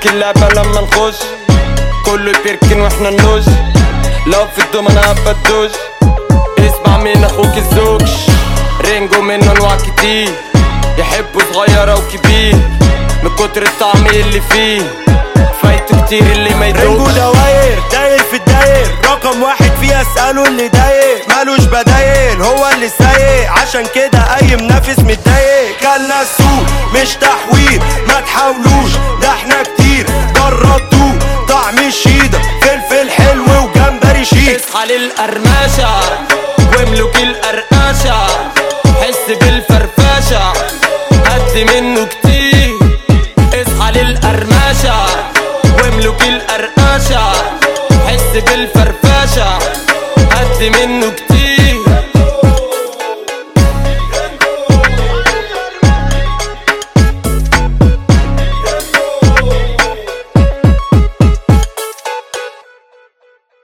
اللعبة لما نخش كله بيركن واحنا نلوش لو في الدوم انا بدوش اسمع من اخوك الزوج رينجو منه انواع كتير يحبوا صغير او كبير من كتر الطعم اللي فيه فايته كتير اللي ما رينجو يدوقش دواير داير في الداير رقم واحد فيها اسأله اللي داير مالوش بدايل هو اللي سايق عشان كده اي منافس متضايق كلنا السوق مش تحوير ما تحاولوش ده احنا كتير جربتوه طعم الشيدة فلفل حلو وجمبري شيك اصحى للقرمشة واملك القرقشة حس بالفرفشة هات منه كتير اصحى للقرمشة واملك القرقشة حس بالفرفشة هات منه كتير